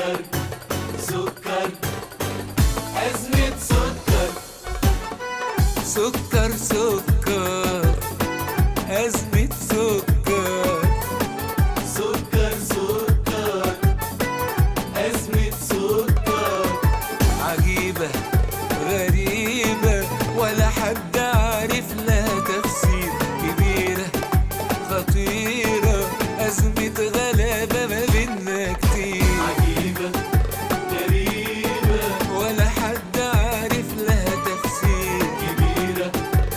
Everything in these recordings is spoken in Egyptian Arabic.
سكر سكر أزمة سكر سكر سكر أزمة سكر سكر سكر أزمة سكر عجيبة غريبة ولا حد عارف لها تفسير كبيرة خطيرة أزمة غلابة ما بينا كتير عجيبة غريبة ولا حد عارف لها تفسير كبيرة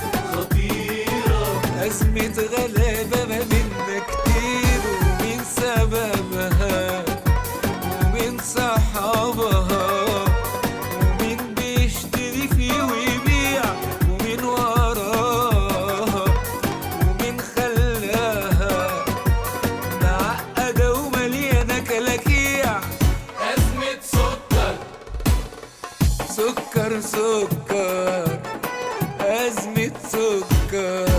خطيرة أزمة غلابة ما بينا كتير ومين سببها ومين صحابها ومين بيشتري فيه ويبيع ومين وراها ومين خلاها معقدة ومليانة كلاكيع أزمة سكر سكر سكر أزمة سكر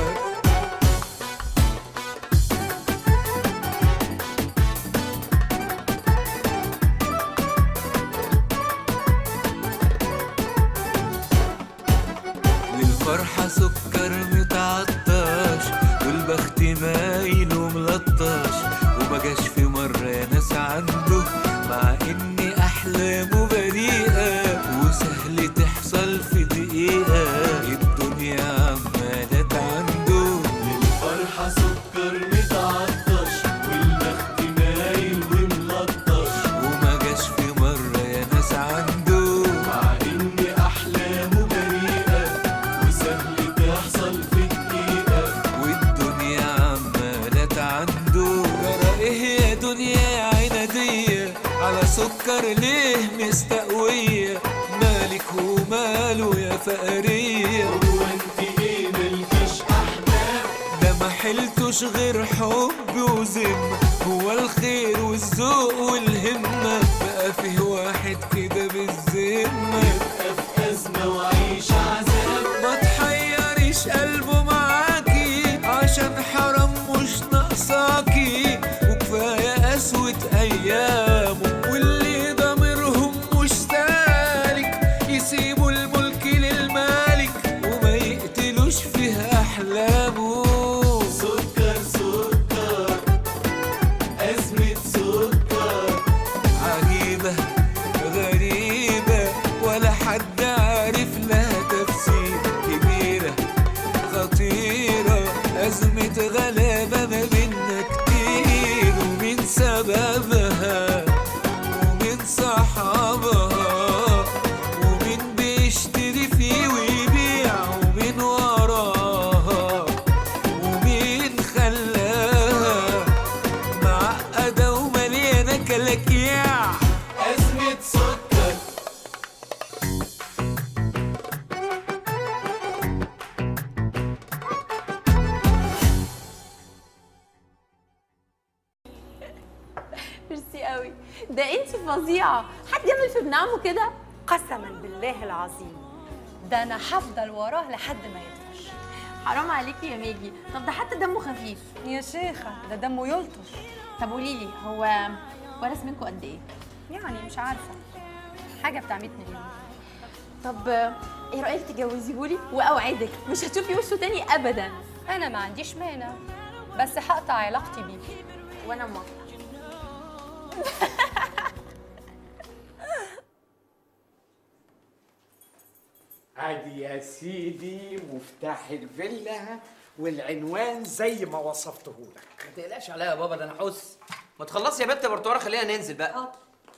للفرحة سكر متعطش والبخت مايل وملطش وما جاش في مرة يا ناس عنده مع ان احلامه بريئة وسهل تحصل في دقيقة الدنيا عمالة عنده الفرحة سكر متعطش والبخت مايل وملطش وما جاش في مرة يا ناس عنده مع إن أحلامه بريئة وسهل تحصل في دقيقة والدنيا عمالة عنده ترى ايه يا دنيا يا عنادية على سكر ليه مستقوية مالك وماله يا فقرية هو انت ايه ملكش أحباب ده ما حلتوش غير حب وذمة هو الخير والذوق والهمة بقى فيه واحد كده بالذمة يبقى في أزمة وعيش عذاب ما تحيريش قلبه معاكي عشان حرام مش ناقصاكي وكفايه قسوة ايامه واللي ضميرهم مش سالك يسيبوا الملك للمالك وما يقتلوش فيه احلامه سكر سكر أزمة سكر عجيبة غريبة ولا حد عارف لها تفسير كبيرة خطيرة أزمة غلابة ما بينا كتير ومين سببها ومين صحابها ومين بيشتري فيه ويبيع ومين وراها ومين خلاها معقدة ومليانة كلاكيع أزمة سكر ميرسي قوي ده انت فظيعه حد يعمل في ابن عمه كده قسما بالله العظيم ده انا هفضل وراه لحد ما يطفش حرام عليكي يا ميجي طب ده حتى دمه خفيف يا شيخه ده دمه يلطش طب قولي لي هو ورث منكم قد ايه يعني مش عارفه حاجه بتاع 100 مليون طب ايه رايك تجوزيهولي واوعدك مش هتشوفي وشه تاني ابدا انا ما عنديش مانع بس هقطع علاقتي بيه وانا موافقه ادي يا سيدي مفتاح الفيلا والعنوان زي ما وصفته لك ما تقلقش عليا يا بابا ده انا حس ما تخلصي يا بنت برتوره خلينا ننزل بقى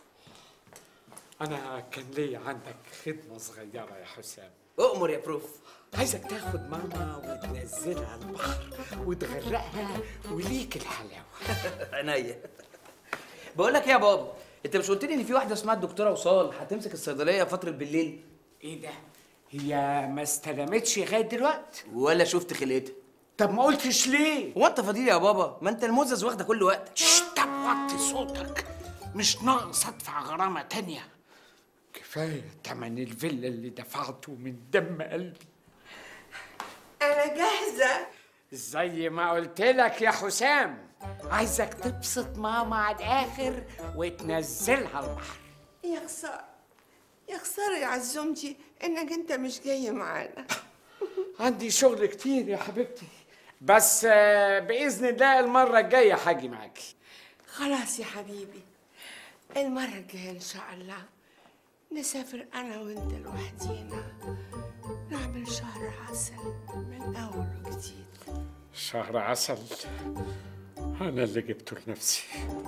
انا كان لي عندك خدمه صغيره يا حسام اؤمر يا بروف عايزك تاخد ماما وتنزلها البحر وتغرقها وليك الحلاوه عينيا بقول لك ايه يا بابا انت مش قلت لي ان في واحده اسمها الدكتوره وصال هتمسك الصيدليه فتره بالليل ايه ده هي ما استلمتش لغايه دلوقتي ولا شفت خلقتها طب ما قلتش ليه هو انت فضيل يا بابا ما انت المزز واخده كل وقتك شت طب وطي صوتك مش ناقص ادفع غرامه تانية كفايه تمن الفيلا اللي دفعته من دم قلبي أنا جاهزة زي ما قلت لك يا حسام عايزك تبسط ماما على الاخر وتنزلها البحر يا خسارة يا خسارة يا عزومتي انك انت مش جاي معانا عندي شغل كتير يا حبيبتي بس آه، باذن الله المره الجايه هاجي معاكي خلاص يا حبيبي المرة الجاية ان شاء الله نسافر انا وانت لوحدينا نعمل شهر عسل من اول وجديد شهر عسل انا اللي جبته لنفسي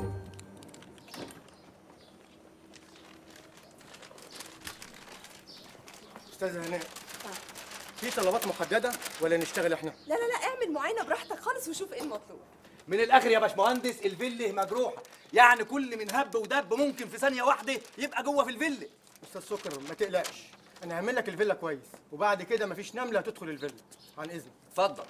استاذ هناء في طلبات محدده ولا نشتغل احنا لا لا لا اعمل معاينه براحتك خالص وشوف ايه المطلوب من الاخر يا باشمهندس الفيله مجروحه يعني كل من هب ودب ممكن في ثانيه واحده يبقى جوه في الفيله استاذ سكر ما تقلقش انا هعمل لك الفيلا كويس وبعد كده مفيش نمله هتدخل الفيلا عن اذنك اتفضل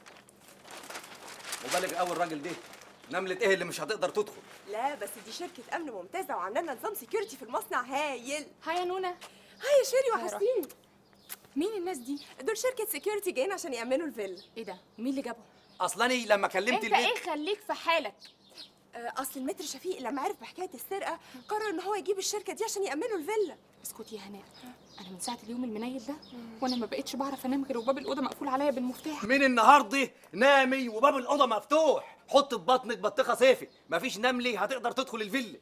وبالك اول راجل ده نمله ايه اللي مش هتقدر تدخل لا بس دي شركه امن ممتازه وعامله لنا نظام سكيورتي في المصنع هايل هاي يا نونا هاي يا شيري هاي وحشتيني مين الناس دي دول شركه سكيورتي جايين عشان يامنوا الفيلا ايه ده مين اللي جابهم اصلاني لما كلمت انت البيت ايه خليك في حالك آه، اصل المتر شفيق لما عرف بحكايه السرقه قرر ان هو يجيب الشركه دي عشان يامنوا الفيلا اسكتي يا هناء انا من ساعه اليوم المنيل ده وانا ما بقتش بعرف انام غير وباب الاوضه مقفول عليا بالمفتاح من النهارده نامي وباب الاوضه مفتوح حط في بطنك بطيخه صيفي مفيش نمله هتقدر تدخل الفيلا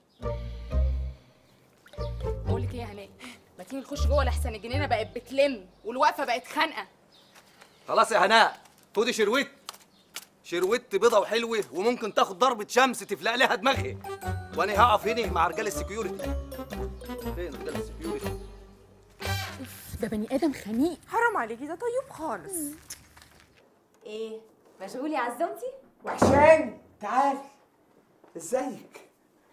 بقول لك ايه يا هناء ما تيجي نخش جوه لحسن الجنينه بقت بتلم والوقفه بقت خانقه خلاص يا هناء خدي شروت شروت بيضه وحلوه وممكن تاخد ضربه شمس تفلق لها دماغها وانا هقف هنا مع رجال السكيورتي فين رجال السكيورتي ده بني ادم خنيق حرام عليكي ده طيب خالص ايه مشغول يا عزومتي وحشان تعال ازيك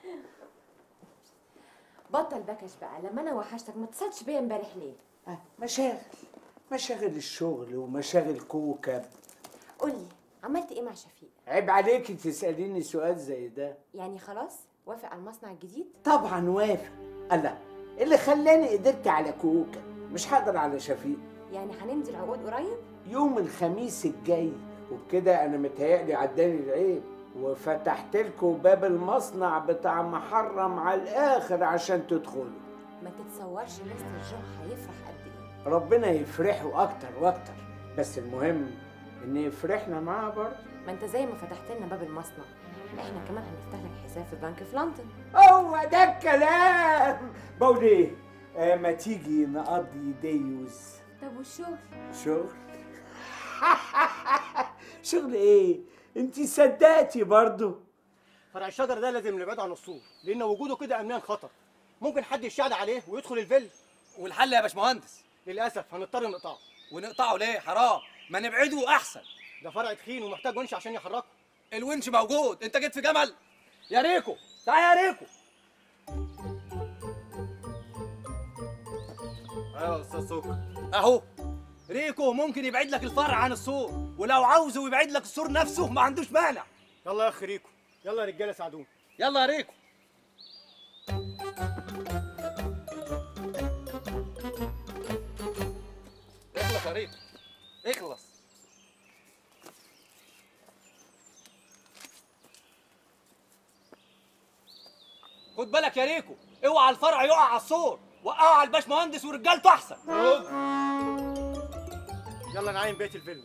بطل بكش بقى لما انا وحشتك ما اتصلتش بيا امبارح ليه آه، مشاغل مشاغل الشغل ومشاغل كوكب قولي عملت ايه مع شفيق عيب عليكي تسأليني سؤال زي ده يعني خلاص وافق على المصنع الجديد طبعا وافق الله اللي خلاني قدرت على كوكب مش هقدر على شفيق يعني هننزل عقود قريب يوم الخميس الجاي وبكده انا متهيألي عداني العيب وفتحت لكم باب المصنع بتاع محرم على الاخر عشان تدخلوا ما تتصورش مستر جو هيفرح قد ايه ربنا يفرحوا اكتر واكتر بس المهم ان يفرحنا معاه برضه ما انت زي ما فتحت لنا باب المصنع احنا كمان هنفتح لك حساب في بنك في لندن هو ده الكلام بقول ايه آه ما تيجي نقضي ديوز طب والشغل شغل شغل ايه انت صدقتي برضو فرع الشجر ده لازم نبعده عن السور لان وجوده كده امنيا خطر ممكن حد يشعل عليه ويدخل الفيلا والحل يا باشمهندس للاسف هنضطر نقطعه ونقطعه ليه حرام ما نبعده احسن ده فرع تخين ومحتاج ونش عشان يحركه الونش موجود انت جيت في جمل يا ريكو تعال يا ريكو ايوه يا استاذ سكر اهو ريكو ممكن يبعد لك الفرع عن السور ولو عاوزه يبعد لك السور نفسه ما عندوش مانع يلا يا اخ ريكو يلا يا رجاله ساعدوني يلا يا ريكو اخلص يا ريكو اخلص خد بالك يا ريكو اوعى الفرع يقع على السور وقعه على الباش مهندس ورجالته احسن يلا نعاين بيت الفيلا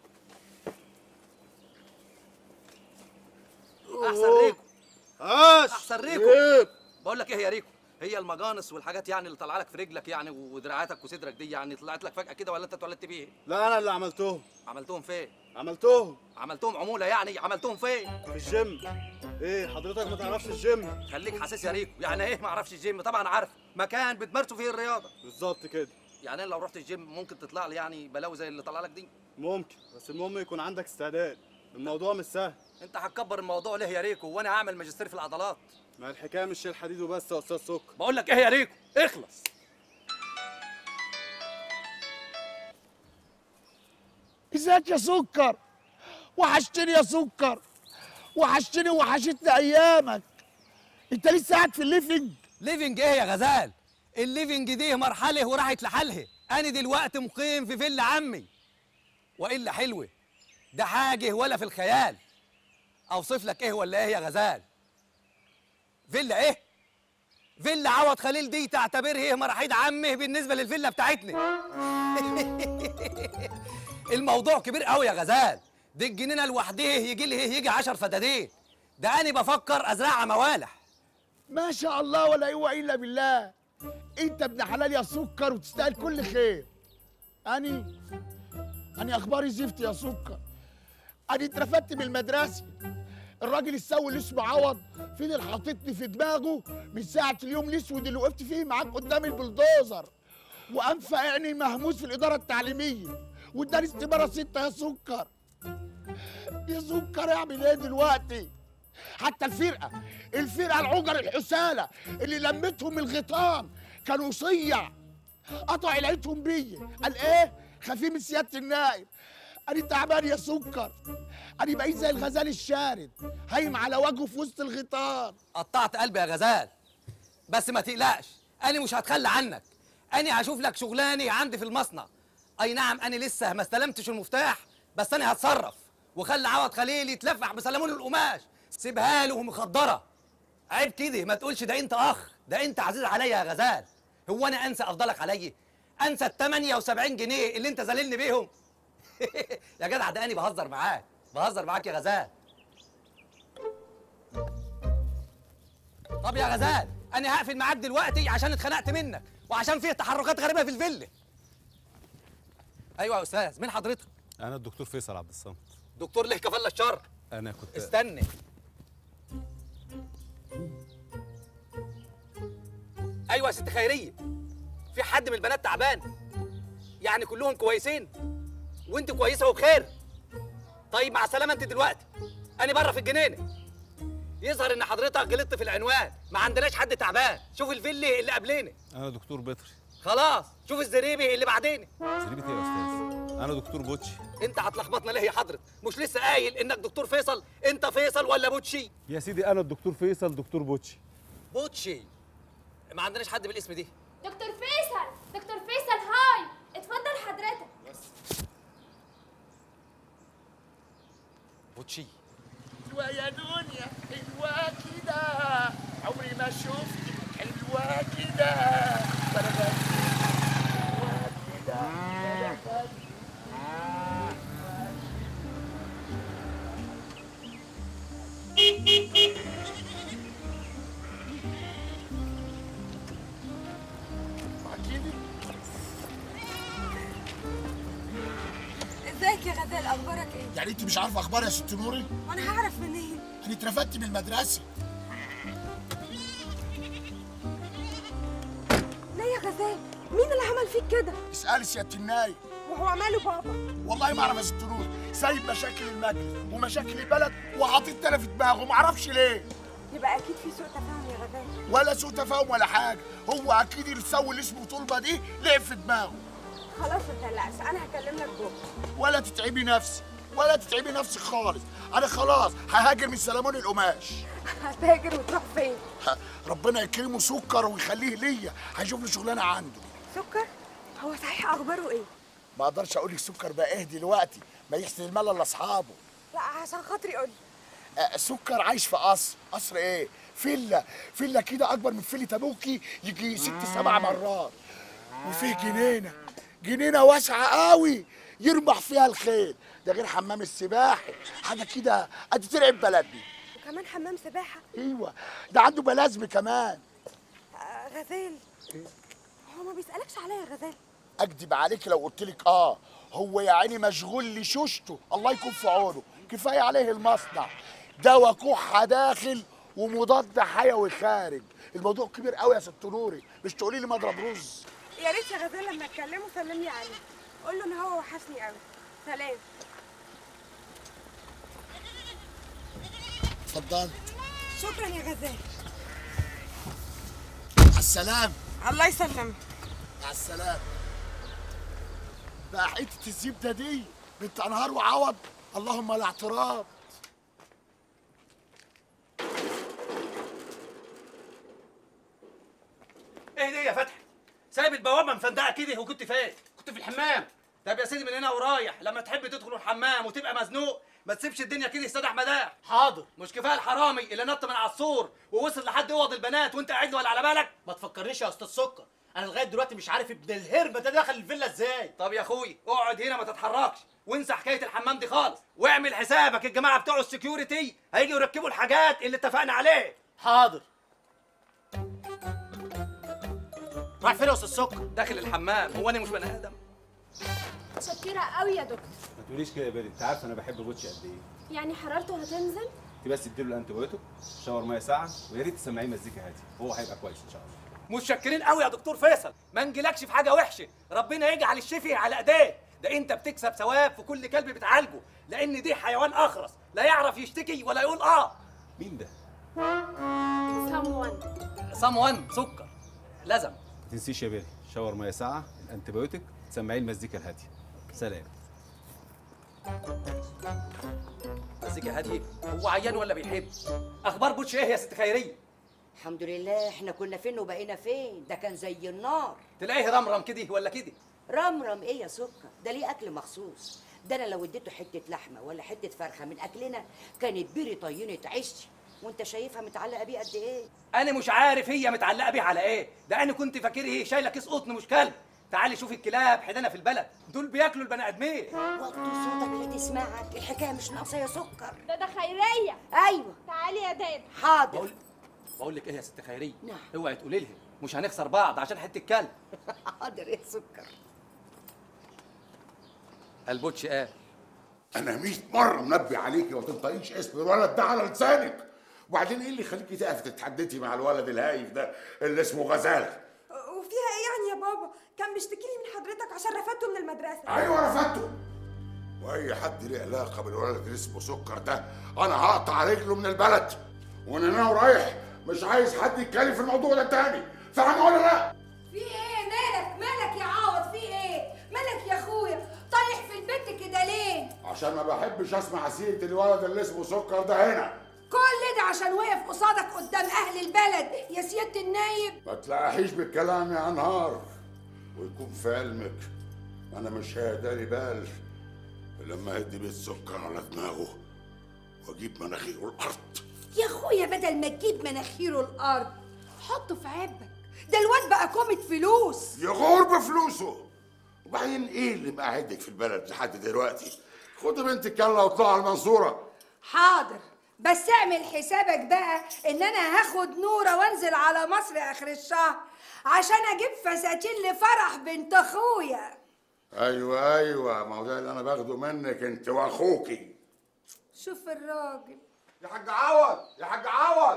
احسن ريكو اش احسن ريكو بقول لك ايه يا ريكو هي المجانس والحاجات يعني اللي طالعه لك في رجلك يعني ودراعاتك وصدرك دي يعني طلعت لك فجاه كده ولا انت اتولدت بيه لا انا اللي عملتهم عملتهم فين عملتهم عملتهم عموله يعني عملتهم فين في الجيم ايه حضرتك ما تعرفش الجيم خليك حاسس يا ريكو يعني ايه ما اعرفش الجيم طبعا عارف مكان بتمارسوا فيه الرياضه بالظبط كده يعني انا لو رحت الجيم ممكن تطلع لي يعني بلاوي زي اللي طلع لك دي ممكن بس المهم يكون عندك استعداد الموضوع مش سهل انت هتكبر الموضوع ليه يا ريكو وانا هعمل ماجستير في العضلات ما الحكايه مش شيل حديد وبس يا استاذ سكر بقول لك ايه يا ريكو اخلص ازيك يا سكر وحشتني يا سكر وحشتني وحشتني ايامك انت لسه قاعد في الليفنج ليفنج ايه يا غزال الليفنج دي مرحله وراحت لحالها انا دلوقتي مقيم في فيلا عمي والا حلوه ده حاجه ولا في الخيال اوصف لك ايه ولا ايه يا غزال فيلا ايه فيلا عوض خليل دي تعتبره ايه مرحيد عمه بالنسبه للفيلا بتاعتنا الموضوع كبير قوي يا غزال دي الجنينه لوحدها يجي لي يجي 10 فدادين ده انا بفكر ازرعها موالح ما شاء الله ولا قوة إلا بالله أنت ابن حلال يا سكر وتستاهل كل خير أني أني أخباري زفت يا سكر أني اترفدت من المدرسة الراجل السوي اللي اسمه عوض فضل حاططني في دماغه من ساعة اليوم الأسود اللي وقفت فيه معاك قدام البلدوزر وقام فاقعني مهموس في الإدارة التعليمية واداني استمارة ستة يا سكر يا سكر اعمل ايه دلوقتي؟ حتى الفرقه الفرقه العجر الحساله اللي لمتهم الغيطان كانوا صيع قطع عيلتهم بيا قال ايه خفيه من سياده النائب انا تعبان يا سكر انا بقيت زي الغزال الشارد هايم على وجهه في وسط الغيطان قطعت قلبي يا غزال بس ما تقلقش انا مش هتخلى عنك انا هشوف لك شغلاني عندي في المصنع اي نعم انا لسه ما استلمتش المفتاح بس انا هتصرف وخلي عوض خليل يتلفح بسلمون القماش سيبها له مخدره عيب كده ما تقولش ده انت اخ ده انت عزيز عليا يا غزال هو انا انسى افضلك عليا انسى ال 78 جنيه اللي انت ذللني بيهم يا جدع ده انا بهزر معاك بهزر معاك يا غزال طب يا غزال انا هقفل معاك دلوقتي عشان اتخنقت منك وعشان فيه تحركات غريبه في الفيلا ايوه يا استاذ مين حضرتك انا الدكتور فيصل عبد الصمد دكتور ليه كفل الشر انا كنت استنى ايوه يا ست خيريه في حد من البنات تعبان يعني كلهم كويسين وانت كويسه وبخير طيب مع السلامه انت دلوقتي انا بره في الجنينه يظهر ان حضرتك غلطت في العنوان ما عندناش حد تعبان شوف الفيلي اللي قبلنا انا دكتور بطري خلاص شوف الزريبي اللي بعدين زريبة ايه يا استاذ انا دكتور بوتشي انت هتلخبطنا ليه يا حضرتك مش لسه قايل انك دكتور فيصل انت فيصل ولا بوتشي يا سيدي انا الدكتور فيصل دكتور بوتشي بوتشي ما عندناش حد بالاسم دي دكتور فيصل دكتور فيصل هاي اتفضل حضرتك بوتشي حلوة يا دنيا حلوة كده عمري ما شفتك حلوة كده بلغت حلوة كده بلغت ازيك يا غزال اخبارك ايه يعني انت مش عارفه اخبار يا ست نوري وانا هعرف منين انا اترفدت من المدرسه ليه يا غزال مين اللي عمل فيك كده اسالي سياده النايب وهو ماله بابا والله ما اعرف يا ست نور سايب مشاكل المجلس ومشاكل البلد وحاطط انا في دماغه ما اعرفش ليه يبقى اكيد في سوء تفاهم يا غزال ولا سوء تفاهم ولا حاجه هو اكيد السوي اللي اسمه طلبه دي لعب في دماغه خلاص ما تقلقش انا هكلم لك بكره ولا تتعبي نفسي ولا تتعبي نفسك خالص انا خلاص ههاجر من سلمون القماش هتهاجر وتروح فين ها، ربنا يكرمه سكر ويخليه ليا هيشوف له شغلانه عنده سكر هو صحيح اخباره ايه ما اقدرش اقول لك سكر بقى ايه دلوقتي ما يحسن الملل لاصحابه لا عشان خاطري قولي آه، سكر عايش في قصر قصر ايه فيلا فيلا كده اكبر من فيلة ابوكي يجي ست سبع مرات وفيه جنينه جنينه واسعه قوي يربح فيها الخيل ده غير حمام السباحه حاجه كده قد ترعب بلدي وكمان حمام سباحه ايوه ده عنده بلازم كمان آه غزال هو ما بيسالكش عليا يا غزال اكدب عليك لو قلت لك اه هو يا عيني مشغول لشوشته الله يكون في عونه كفايه عليه المصنع دواء كحه داخل ومضاد حيوي خارج الموضوع كبير قوي يا ست نوري مش تقولي لي مضرب رز يا ريت يا غزال لما اتكلمه سلمي عليه قول له ان هو وحشني قوي سلام اتفضل شكرا يا غزال على السلام الله يسلمك مع السلامه بقى حته الزبده دي بنت انهار وعوض اللهم لا اعتراض ايه دي يا فتحي سايب البوابه مفندقه كده وكنت فين كنت في الحمام طب يا سيدي من هنا ورايح لما تحب تدخل الحمام وتبقى مزنوق ما تسيبش الدنيا كده يستدح مداح حاضر مش كفايه الحرامي اللي نط من على السور ووصل لحد اوض البنات وانت قاعد له ولا على بالك ما تفكرنيش يا استاذ سكر انا لغايه دلوقتي مش عارف ابن الهربه ده دخل الفيلا ازاي طب يا اخوي اقعد هنا ما تتحركش وانسى حكايه الحمام دي خالص واعمل حسابك الجماعه بتوع السكيورتي هيجوا يركبوا الحاجات اللي اتفقنا عليه حاضر رايح فين يا استاذ سكر داخل الحمام هو انا مش بني ادم متشكرة قوي يا دكتور ما تقوليش كده يا بيري انت عارف انا بحب بوتشي قد ايه يعني حرارته هتنزل انت بس اديله الانتيبيوتيك شاور ميه ساعه ويا ريت تسمعيه مزيكا هادي هو هيبقى كويس ان شاء الله متشكرين قوي يا دكتور فيصل ما نجيلكش في حاجه وحشه ربنا يجعل الشفي على ايديه ده انت بتكسب ثواب في كل كلب بتعالجه لان دي حيوان اخرس لا يعرف يشتكي ولا يقول اه مين ده؟ someone صام 1 سكر لازم ما تنسيش يا بيري شاور ميه ساعه الانتيبيوتيك تسمعيه المزيكا الهاديه سلام مزيكا هاديه هو عيان ولا بيحب اخبار بوتش ايه يا ست خيريه الحمد لله احنا كنا فين وبقينا فين ده كان زي النار تلاقيه رمرم كده ولا كده رمرم ايه يا سكر ده ليه اكل مخصوص ده انا لو اديته حته لحمه ولا حته فرخه من اكلنا كانت بيري طينه عشتي وانت شايفها متعلقه بيه قد ايه انا مش عارف هي متعلقه بيه على ايه ده انا كنت فاكر هي شايله كيس قطن مش كلب تعالي شوفي الكلاب حدانا في البلد دول بياكلوا البني ادمين وطي صوتك لا تسمعك الحكايه مش ناقصه يا سكر ده ده خيرية ايوه تعالي يا داد حاضر بقول بقول لك ايه يا ست خيريه نعم. اوعي تقولي لها مش هنخسر بعض عشان حته كلب حاضر يا سكر البوتش قال انا 100 مره منبه عليكي وما تنطقيش اسم الولد ده على لسانك وبعدين ايه اللي يخليكي تقفي تتحدثي مع الولد الهايف ده اللي اسمه غزاله وفيها ايه يعني يا بابا كان بيشتكي لي من حضرتك عشان رفدته من المدرسه ايوه رفضته واي حد ليه علاقه بالولد اللي اسمه سكر ده انا هقطع رجله من البلد وانا انا ورايح مش عايز حد يتكلم في الموضوع ده تاني فاهم ولا لا في ايه مالك مالك يا عوض في ايه مالك يا اخويا طايح في البيت كده ليه عشان ما بحبش اسمع سيره الولد اللي اسمه سكر ده هنا كل ده عشان وقف قصادك قدام اهل البلد يا سياده النايب ما تلاقيش بالكلام يا انهار ويكون في علمك انا مش هيداري بال لما ادي بيت سكر على دماغه واجيب مناخيره الارض يا اخويا بدل ما تجيب مناخيره الارض حطه في عبك ده الواد بقى كومة فلوس يغور بفلوسه وبعدين ايه اللي مقعدك في البلد لحد دلوقتي خدي بنتك يلا واطلعي على المنصوره حاضر بس اعمل حسابك بقى ان انا هاخد نوره وانزل على مصر اخر الشهر عشان اجيب فساتين لفرح بنت اخويا ايوه ايوه ما هو ده اللي انا باخده منك انت واخوكي شوف الراجل يا حاج عوض يا حاج عوض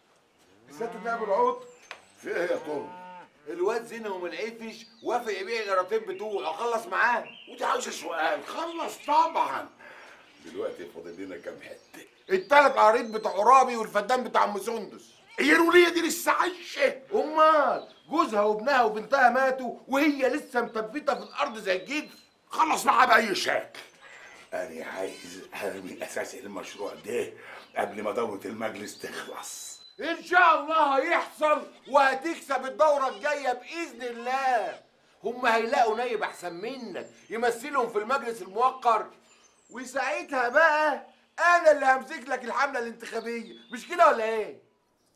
ازاي تنام العود في ايه يا طول الواد زينة ومنعفش وافق يبيع الجراتين بتوعه خلص معاه ودي عاوزه سؤال خلص طبعا دلوقتي فاضل لنا كام حته التلات قريط بتاع عرابي والفدان بتاع ام سندس هي الوليه دي لسه عايشه امال جوزها وابنها وبنتها ماتوا وهي لسه مثبته في الارض زي الجدر خلص معاه باي شكل انا عايز ارمي اساس المشروع ده قبل ما دوره المجلس تخلص ان شاء الله هيحصل وهتكسب الدوره الجايه باذن الله هم هيلاقوا نايب احسن منك يمثلهم في المجلس الموقر وساعتها بقى انا اللي همسك لك الحمله الانتخابيه مش كده ولا ايه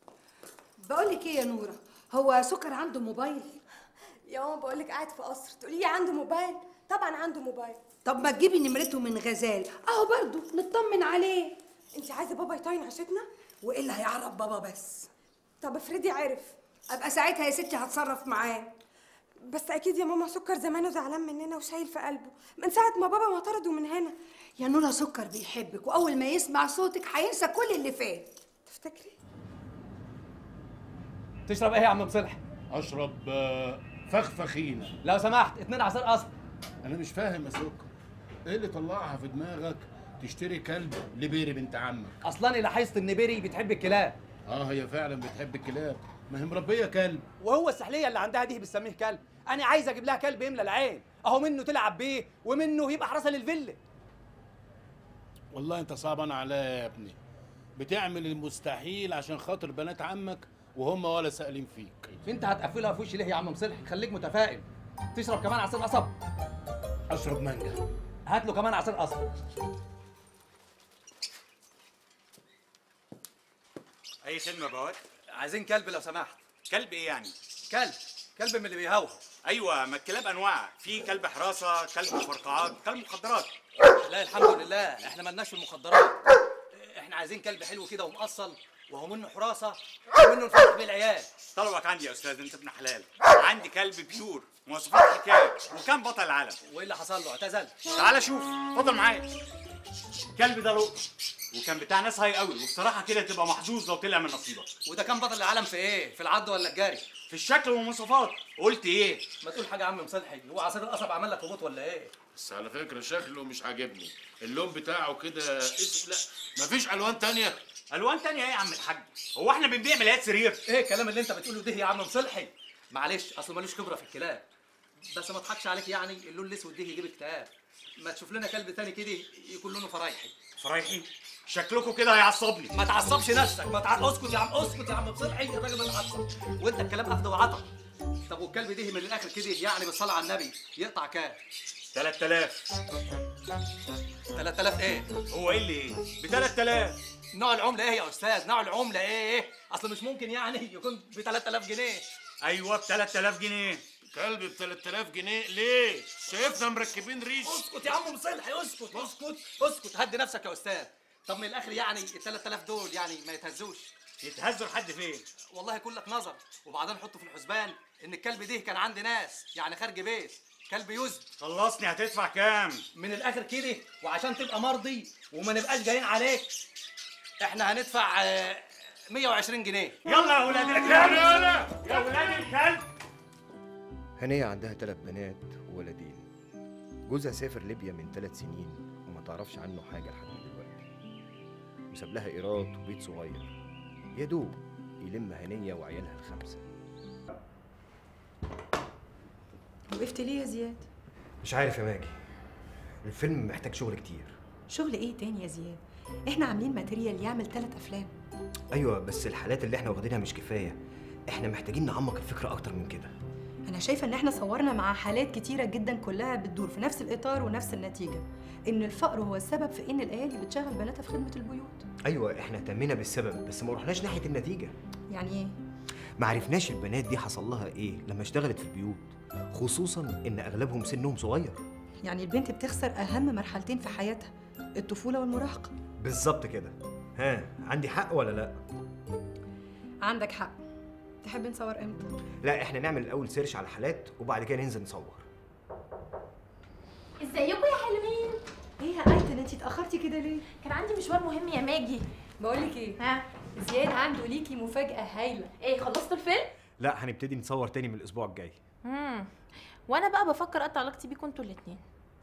بقول لك ايه يا نوره هو سكر عنده موبايل يا ماما بقول لك قاعد في قصر تقولي لي عنده موبايل طبعا عنده موبايل طب ما تجيبي نمرته من غزال اهو برضه نطمن عليه انت عايزه بابا يطين عشتنا وايه اللي هيعرف بابا بس طب افرضي عرف ابقى ساعتها يا ستي هتصرف معاه بس اكيد يا ماما سكر زمانه زعلان مننا وشايل في قلبه من ساعه ما بابا ما طرده من هنا يا نورة سكر بيحبك واول ما يسمع صوتك هينسى كل اللي فات تفتكري تشرب ايه يا عم مصلح اشرب آه، فخفخينه لو سمحت اتنين عصير قصب انا مش فاهم يا سكر ايه اللي طلعها في دماغك تشتري كلب لبيري بنت عمك اصلا انا لاحظت ان بيري بتحب الكلاب اه هي فعلا بتحب الكلاب ما هي مربيه كلب وهو السحليه اللي عندها دي بتسميه كلب انا عايز اجيب لها كلب يملى العين اهو منه تلعب بيه ومنه يبقى حراسه للفيلا والله انت صعبان عليا يا ابني بتعمل المستحيل عشان خاطر بنات عمك وهم ولا سائلين فيك انت هتقفلها في وشي ليه يا عم مصلح خليك متفائل تشرب كمان عصير قصب اشرب مانجا هات له كمان عصير قصب اي خدمه بوات عايزين كلب لو سمحت كلب ايه يعني كلب كلب من اللي بيهوهو ايوه ما الكلاب انواع في كلب حراسه كلب فرقعات كلب مخدرات لا الحمد لله احنا مالناش في المخدرات احنا عايزين كلب حلو كده ومقصل وهو منه حراسه ومنه نفرح بيه العيال طلبك عندي يا استاذ انت ابن حلال عندي كلب بيور مواصفات حكايه وكان بطل العالم وايه اللي حصل له اعتزل تعال شوف اتفضل معايا الكلب ده لقطه وكان بتاع ناس هاي قوي وبصراحه كده تبقى محظوظ لو طلع من نصيبك وده كان بطل العالم في ايه في العض ولا الجري في الشكل والمواصفات قلت ايه ما تقول حاجه يا عم مصلحي هو عصير القصب عمل لك هبوط ولا ايه بس على فكره شكله مش عاجبني اللون بتاعه كده اسود لا مفيش الوان تانية الوان تانية ايه يا عم الحاج هو احنا بنبيع ملايات سرير ايه الكلام اللي انت بتقوله ده يا عم مصلحي معلش اصل ملوش خبره في الكلاب بس ما اضحكش عليك يعني اللون الاسود ده يجيب اكتئاب ما تشوف لنا كلب تاني كده يكون لونه فرايحي فرايحي شكلكم كده هيعصبني ما تعصبش نفسك ما تع... اسكت يا عم اسكت يا عم مصلحي الراجل ده متعصب وانت الكلام اخده وعطا طب والكلب ده من الاخر كده يعني بالصلاه على النبي يقطع كام 3000 3000 ايه هو ايه اللي ايه ب 3000 نوع العمله ايه يا استاذ نوع العمله ايه اصل مش ممكن يعني يكون ب 3000 جنيه ايوه ب 3000 جنيه كلب ب 3000 جنيه ليه؟ شايفنا مركبين ريش اسكت يا عم مصلحي اسكت اسكت اسكت هدي نفسك يا استاذ طب من الاخر يعني ال 3000 دول يعني ما يتهزوش يتهزوا لحد فين؟ والله كلك نظر وبعدين حطه في الحسبان ان الكلب ده كان عند ناس يعني خارج بيت كلب يزد خلصني هتدفع كام؟ من الاخر كده وعشان تبقى مرضي وما نبقاش جايين عليك احنا هندفع آه، 120 جنيه يلا يا ولاد الكلب يلا يا ولاد الكلب هنية عندها ثلاث بنات وولدين جوزها سافر ليبيا من ثلاث سنين وما تعرفش عنه حاجة لحد دلوقتي وساب لها إيراد وبيت صغير يا دوب يلم هنية وعيالها الخمسة وقفت ليه يا زياد؟ مش عارف يا ماجي الفيلم محتاج شغل كتير شغل ايه تاني يا زياد؟ احنا عاملين ماتيريال يعمل ثلاث افلام أيوة بس الحالات اللي احنا واخدينها مش كفاية احنا محتاجين نعمق الفكرة أكتر من كده انا شايفه ان احنا صورنا مع حالات كتيره جدا كلها بتدور في نفس الاطار ونفس النتيجه ان الفقر هو السبب في ان الاهالي بتشغل بناتها في خدمه البيوت أيوة احنا اهتمينا بالسبب بس ما رحناش ناحية النتيجة يعني ايه ما عرفناش البنات دي حصل لها ايه لما اشتغلت في البيوت خصوصا ان اغلبهم سنهم صغير يعني البنت بتخسر اهم مرحلتين في حياتها الطفوله والمراهقه بالظبط كده ها عندي حق ولا لا عندك حق تحب نصور امتى لا احنا نعمل الاول سيرش على الحالات وبعد كده ننزل نصور ازيكم يا حلوين ايه يا ايتن انت اتاخرتي كده ليه كان عندي مشوار مهم يا ماجي بقول لك ايه ها زياد عنده ليكي مفاجاه هايله ايه خلصتوا الفيلم لا هنبتدي نصور تاني من الاسبوع الجاي امم وانا بقى بفكر اقطع علاقتي بيكم انتوا الاتنين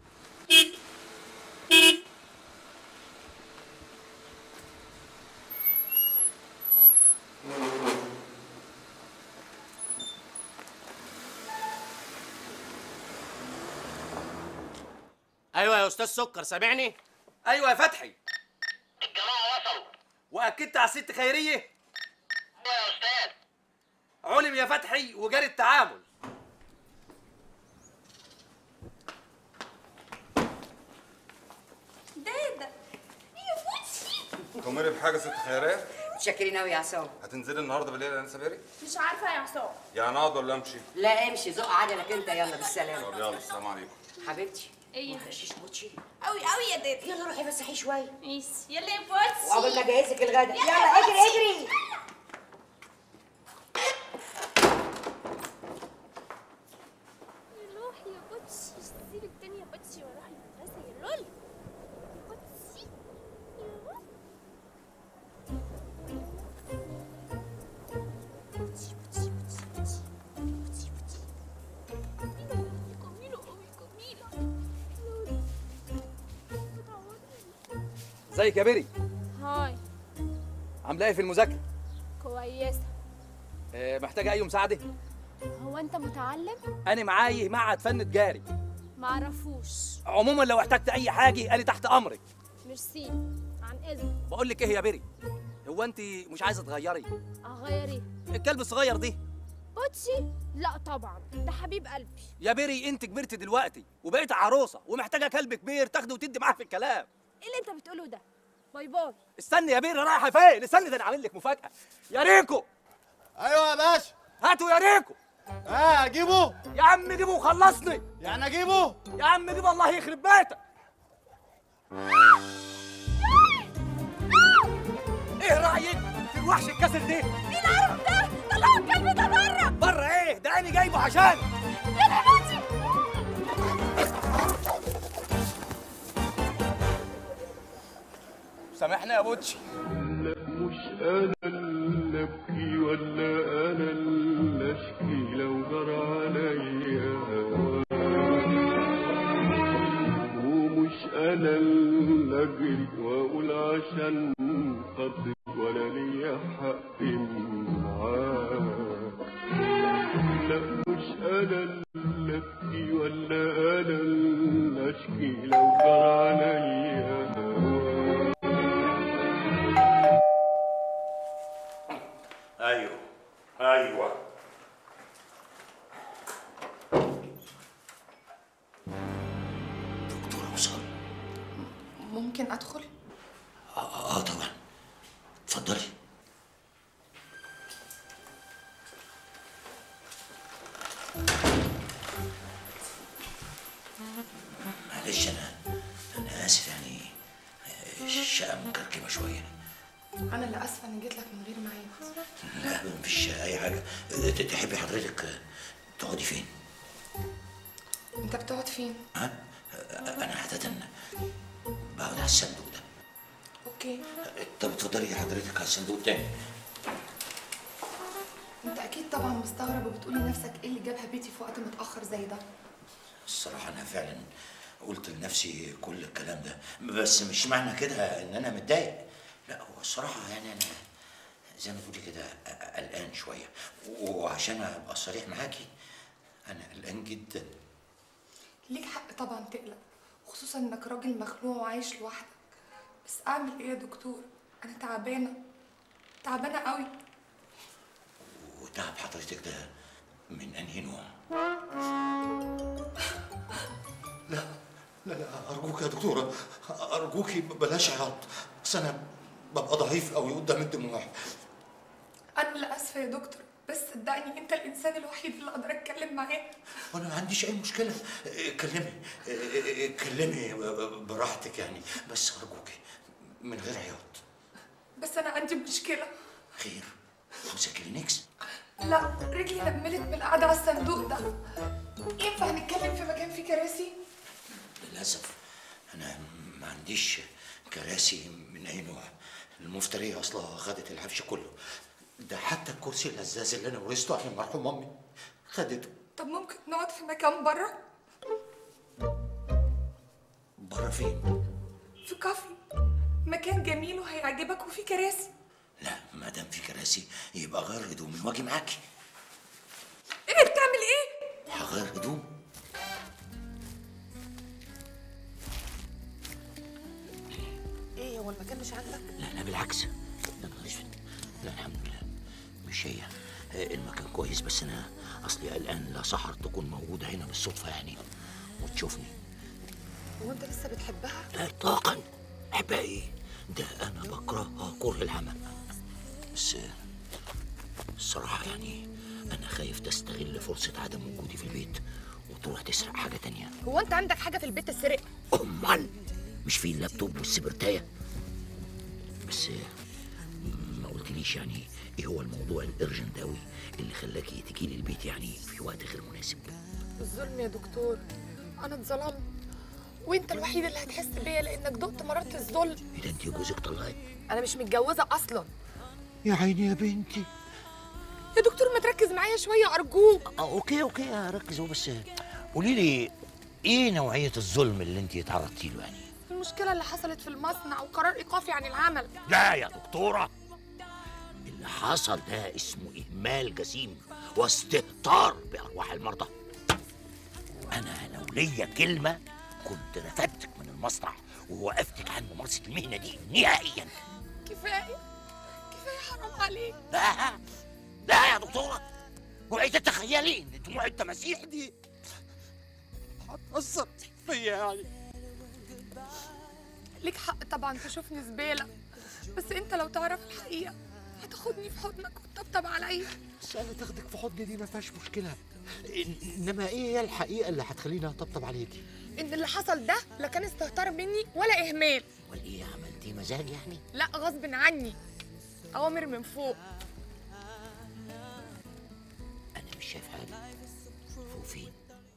ايوه يا استاذ سكر سامعني ايوه يا فتحي الجماعه وصلوا واكدت على الست خيريه ايوه يا استاذ علم يا فتحي وجاري التعامل دادا يا فوتشي تؤمري بحاجه ست خيريه متشكرين قوي يا عصام هتنزلي النهارده بالليل يا انسه بيري مش عارفه يا عصام يعني اقعد ولا امشي لا امشي زق عجلك انت يلا بالسلامه طب يلا السلام عليكم حبيبتي ايه متخشيش موتشي قوي قوي يا دادا يلا روحي بس صحي شويه ماشي يلا يا فوتشي وعقبال ما اجهزك الغدا يلا اجري اجري روح يا بوتشي سيب الدنيا يا بوتشي واروح المدرسة يا لول بوتشي يا بوتشي بوتشي بوتشي بوتشي بوتشي بوتشي جميلة جميلة أوي جميلة لولي بتعورني ازيك يا بيري هاي عامله ايه في المذاكره كويسة آه، محتاجه اي مساعده هو أنت متعلم؟ انا معايا معهد فن تجاري معرفوش عموما لو احتجت اي حاجه انا تحت امرك ميرسي عن إذن بقول لك ايه يا بيري هو انت مش عايزه تغيري أغير إيه؟ الكلب الصغير دي بوتسي لا طبعا ده حبيب قلبي يا بيري انت كبرت دلوقتي وبقيت عروسه ومحتاجه كلب كبير تاخده وتدي معاه في الكلام ايه اللي انت بتقوله ده باي باي استني يا بيري رايحه فين استني ده انا عامل لك مفاجاه يا ريكو ايوه يا باشا هاتوا يا ريكو اه اجيبه يا عم جيبه وخلصني يعني اجيبه يا عم جيبه الله يخرب بيتك ايه رايك في الوحش الكسر ده مين عارف ده طلعوا الكلب ده بره بره ايه ده انا جايبه عشان يا حبيبتي سامحنا يا بوتشي مش انا اللي ابكي ولا انا اللي اشكي لو جرى عليا هواك. ومش انا اللي اجري واقول عشان خاطرك ولا ليا حق معاك لا مش انا اللي ابكي ولا انا اللي اشكي لو جرى عليا هواك. ايوه ايوه دكتورة وصال ممكن ادخل اه آه طبعا اتفضلي معلش انا انا اسف يعني الشقه مكركبه شويه انا اللي اسفه اني جيت لك من غير ميعاد لا مفيش اي حاجه ت- تحبي حضرتك تقعدي فين انت بتقعد فين ها انا عاده بقعد على الصندوق ده اوكي طب اتفضلي حضرتك على الصندوق التاني انت اكيد طبعا مستغرب وبتقولي لنفسك ايه اللي جابها بيتي في وقت متاخر زي ده الصراحة أنا فعلا قلت لنفسي كل الكلام ده بس مش معنى كده إن أنا متضايق لا هو الصراحة يعني أنا زي ما تقولي كده قلقان شوية وعشان أبقى صريح معاكي أنا قلقان جدا ليك حق طبعا تقلق خصوصا انك راجل مخلوع وعايش لوحدك بس اعمل ايه يا دكتور انا تعبانه تعبانه قوي وتعب حضرتك ده من أنهي نوع؟ لا لا لا أرجوك يا دكتورة أرجوكي بلاش عياط بس أنا ببقى ضعيف قوي قدام الدموع انا اللي اسفه يا دكتور بس صدقني انت الانسان الوحيد اللي اقدر اتكلم معاه وانا ما عنديش اي مشكله اتكلمي اتكلمي براحتك يعني بس ارجوكي من غير عياط بس انا عندي مشكله خير عاوزه كلينكس لا رجلي نملت من القعده على الصندوق ده ينفع نتكلم في مكان فيه كراسي للاسف انا ما عنديش كراسي من اي نوع المفترية اصلها خدت الحفش كله ده حتى الكرسي الهزاز اللي انا ورثته عن المرحوم امي خدته طب ممكن نقعد في مكان بره بره فين في كافي مكان جميل وهيعجبك وفيه كراسي لا ما دام في كراسي يبقى غير هدومي واجي معاكي ايه بتعمل ايه هغير هدوم ايه هو المكان مش عاجبك لا لا بالعكس يا نهار اسود لا الحمد لله مش هي آه، المكان كويس بس انا اصلي قلقان لا سحر تكون موجوده هنا بالصدفه يعني وتشوفني هو انت لسه بتحبها لا اطلاقا احبها ايه ده انا بكرهها كره العمى بس آه، الصراحه يعني انا خايف تستغل فرصه عدم وجودي في البيت وتروح تسرق حاجه تانية هو انت عندك حاجه في البيت تسرق امال مش في اللابتوب والسبرتايه بس آه، ما قلتليش يعني ايه هو الموضوع الارجنت قوي اللي خلاكي تجي لي البيت يعني في وقت غير مناسب الظلم يا دكتور انا اتظلمت وانت الوحيد اللي هتحس بيا لانك دقت مرارة الظلم ايه ده انت جوزك طلعك انا مش متجوزه اصلا يا عيني يا بنتي يا دكتور ما تركز معايا شويه ارجوك اه اوكي اوكي اركز هو بس قولي لي ايه نوعيه الظلم اللي انت تعرضتي له يعني المشكله اللي حصلت في المصنع وقرار ايقافي عن العمل لا يا دكتوره اللي حصل ده اسمه اهمال جسيم واستهتار بارواح المرضى انا لو ليا كلمه كنت رفدتك من المصنع ووقفتك عن ممارسه المهنه دي نهائيا كفايه كفايه حرام عليك لا لا يا دكتوره اوعي تتخيلي ان دموع التماسيح دي هتأثر فيا يعني ليك حق طبعا تشوفني زبالة بس انت لو تعرف الحقيقة هتاخدني في حضنك وتطبطب عليا بس انا تاخدك في حضني دي ما فيهاش مشكله إن- انما ايه هي الحقيقه اللي هتخليني اطبطب عليكي ان اللي حصل ده لا كان استهتار مني ولا اهمال والايه عملتيه مزاج يعني لا غصب عني اوامر من فوق انا مش شايف حاجه فوق فين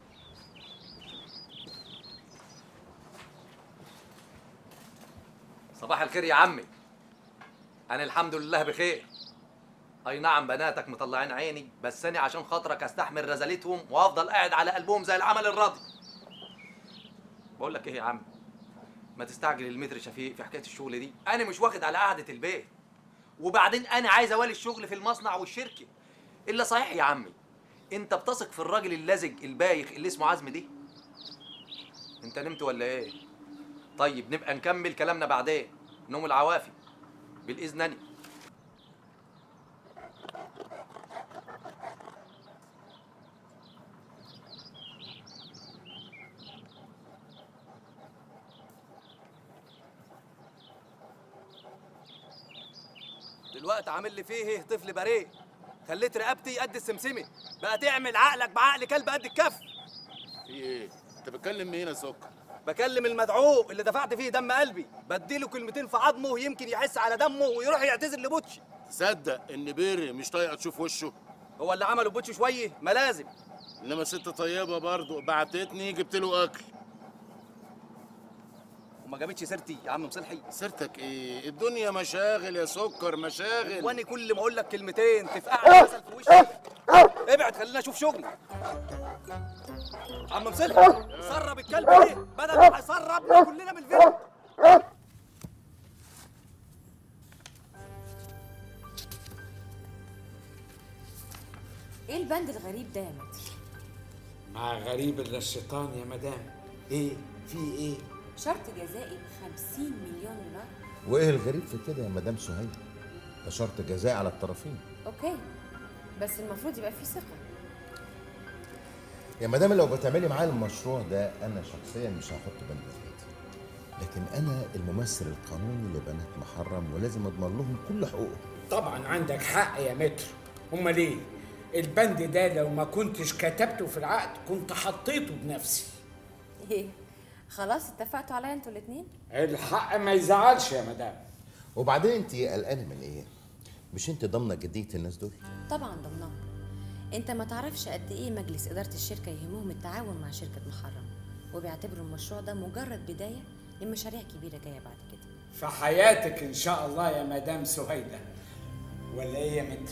صباح الخير يا عمي انا الحمد لله بخير اي نعم بناتك مطلعين عيني بس انا عشان خاطرك استحمل رزالتهم وافضل قاعد على قلبهم زي العمل الراضي بقول لك ايه يا عم ما تستعجل المتر شفيق في حكايه الشغل دي انا مش واخد على قعده البيت وبعدين انا عايز اوالي الشغل في المصنع والشركه الا صحيح يا عمي انت بتثق في الراجل اللزج البايخ اللي اسمه عزمي دي انت نمت ولا ايه طيب نبقى نكمل كلامنا بعدين نوم العوافي بالاذن أنا. دلوقتي عامل لي فيه ايه طفل بريء خليت رقبتي قد السمسمه بقى تعمل عقلك بعقل كلب قد الكف في ايه؟ انت بتكلم مين يا سكر؟ بكلم المدعو اللي دفعت فيه دم قلبي بديله كلمتين في عظمه يمكن يحس على دمه ويروح يعتذر لبوتشي تصدق ان بيري مش طايقه تشوف وشه هو اللي عمله بوتشي شويه ما لازم انما ست طيبه برضه بعتتني جبت له اكل وما جابتش سيرتي يا عم مصلحي سيرتك ايه؟ الدنيا مشاغل يا سكر مشاغل وانا كل ما اقول لك كلمتين تفقعني مثل في وشي ابعد خلينا اشوف شغلي عم مصلحي سرب الكلب ليه بدل ما هيسربنا كلنا من الفيلم ايه البند الغريب ده يا متر مع غريب الا الشيطان يا مدام ايه في ايه شرط جزائي 50 مليون دولار وايه الغريب في كده يا مدام سهيل ده شرط جزائي على الطرفين اوكي بس المفروض يبقى فيه ثقه يا مدام لو بتعملي معايا المشروع ده انا شخصيا مش هحط بند زيادة لكن انا الممثل القانوني لبنات محرم ولازم اضمن لهم كل حقوقهم طبعا عندك حق يا متر امال ايه البند ده لو ما كنتش كتبته في العقد كنت حطيته بنفسي ايه خلاص اتفقتوا عليا انتوا الاثنين الحق ما يزعلش يا مدام وبعدين انت قلقانه من ايه مش انت ضامنه جديه الناس دول طبعا ضمنها انت ما تعرفش قد ايه مجلس اداره الشركه يهمهم التعاون مع شركه محرم وبيعتبروا المشروع ده مجرد بدايه لمشاريع كبيره جايه بعد كده في حياتك ان شاء الله يا مدام سهيله ولا ايه يا متر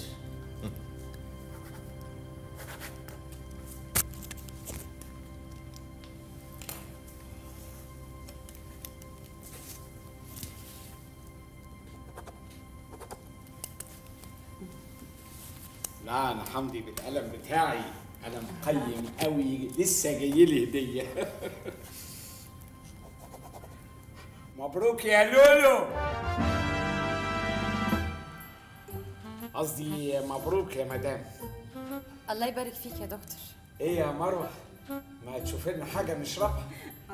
لا انا حمدي بالقلم بتاعي انا مقيم قوي لسه جاي لي هديه مبروك يا لولو قصدي مبروك يا مدام الله يبارك فيك يا دكتور ايه يا مروه ما تشوف لنا حاجه نشربها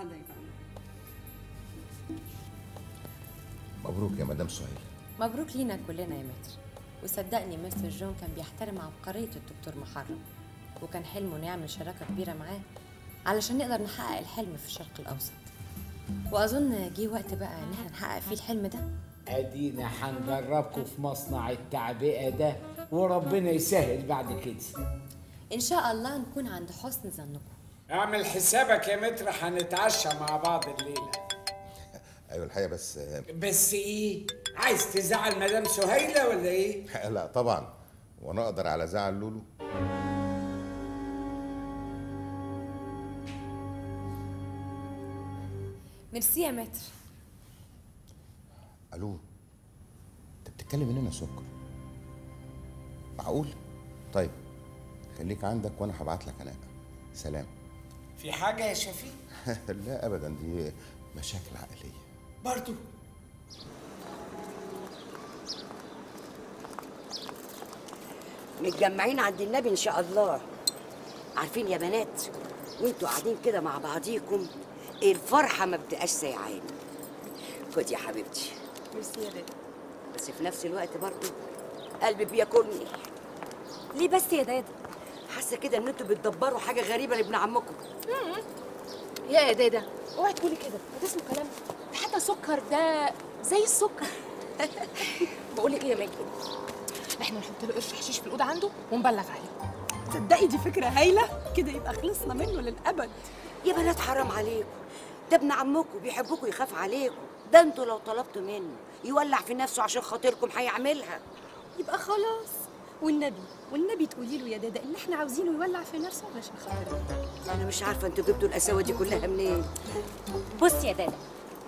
مبروك يا مدام سهيل مبروك لينا كلنا يا متر وصدقني مستر جون كان بيحترم عبقرية الدكتور محرم وكان حلمه انه يعمل شراكة كبيرة معاه علشان نقدر نحقق الحلم في الشرق الأوسط وأظن جه وقت بقى إن احنا نحقق فيه الحلم ده ادينا هندربكم في مصنع التعبئه ده وربنا يسهل بعد كده إن شاء الله نكون عند حسن ظنكم اعمل حسابك يا متر هنتعشى مع بعض الليله ايوه الحقيقه بس بس ايه عايز تزعل مدام سهيله ولا ايه لا طبعا وانا اقدر على زعل لولو ميرسي يا متر الو انت بتتكلم منين يا سكر معقول طيب خليك عندك وانا هبعت لك انا سلام في حاجه يا شفيق لا ابدا دي مشاكل عائليه برضو متجمعين عند النبي ان شاء الله عارفين يا بنات وانتوا قاعدين كده مع بعضيكم الفرحه ما بتبقاش سايعاني خد يا حبيبتي ميرسي يا دادا بس في نفس الوقت برضه قلبي بياكلني ليه بس يا دادا حاسه كده ان انتوا بتدبروا حاجه غريبه لابن عمكم يا يا دادا اوعي تقولي كده ما تسمع كلام ده حتى سكر ده زي السكر بقول لك ايه يا ماجد احنا نحط له قرش حشيش في الاوضه عنده ونبلغ عليه تصدقي دي فكره هايله كده يبقى خلصنا منه للابد يا بنات حرام عليكم ده ابن عمكم بيحبكم يخاف عليكم ده انتوا لو طلبتوا منه يولع في نفسه عشان خاطركم هيعملها يبقى خلاص والنبي والنبي تقولي له يا دادا ان احنا عاوزينه يولع في نفسه علشان خاطرنا انا مش عارفه انتوا جبتوا القساوه دي كلها منين بص يا دادا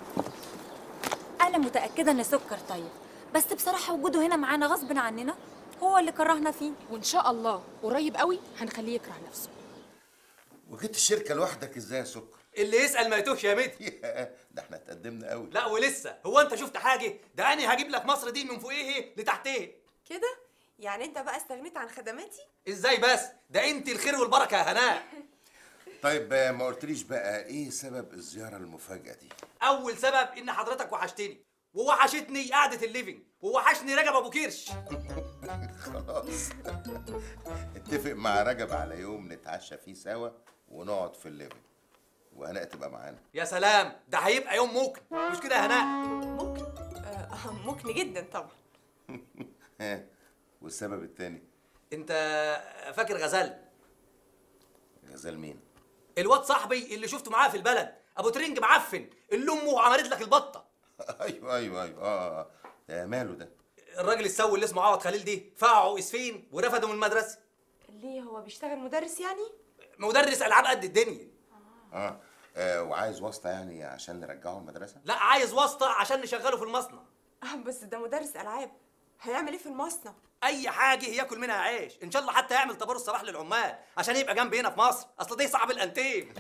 انا متاكده ان سكر طيب بس بصراحه وجوده هنا معانا غصب عننا هو اللي كرهنا فيه وان شاء الله قريب قوي هنخليه يكره نفسه وجيت الشركه لوحدك ازاي يا سكر اللي يسال ما يتوهش يا متر ده احنا اتقدمنا قوي لا ولسه هو انت شفت حاجه ده انا هجيب لك مصر دي من فوقيه لتحتيه كده يعني انت بقى استغنيت عن خدماتي ازاي بس ده انت الخير والبركه يا هناء طيب آه، ما قلتليش بقى ايه سبب الزياره المفاجاه دي اول سبب ان حضرتك وحشتني ووحشتني قعده الليفنج ووحشني رجب ابو كرش خلاص اتفق مع رجب على يوم نتعشى فيه سوا ونقعد في الليفنج وهناء تبقى معانا يا سلام ده هيبقى يوم ممكن مش كده يا هناء آه ممكن جدا طبعا ها والسبب التاني انت فاكر غزال غزال مين الواد صاحبي اللي شفته معاه في البلد ابو ترنج معفن اللي امه عملت لك البطه ايوه ايوه ايوه اه آه. ده ماله ده الراجل السوي اللي اسمه عوض خليل دي فقعوا اسفين ورفضوا من المدرسه ليه هو بيشتغل مدرس يعني مدرس العاب قد الدنيا آه. اه وعايز واسطه يعني عشان نرجعه المدرسه لا عايز واسطه عشان نشغله في المصنع آه بس ده مدرس العاب هيعمل ايه في المصنع اي حاجه ياكل منها عيش ان شاء الله حتى يعمل طابور الصباح للعمال عشان يبقى جنبي هنا في مصر اصل دي صعب الانتيم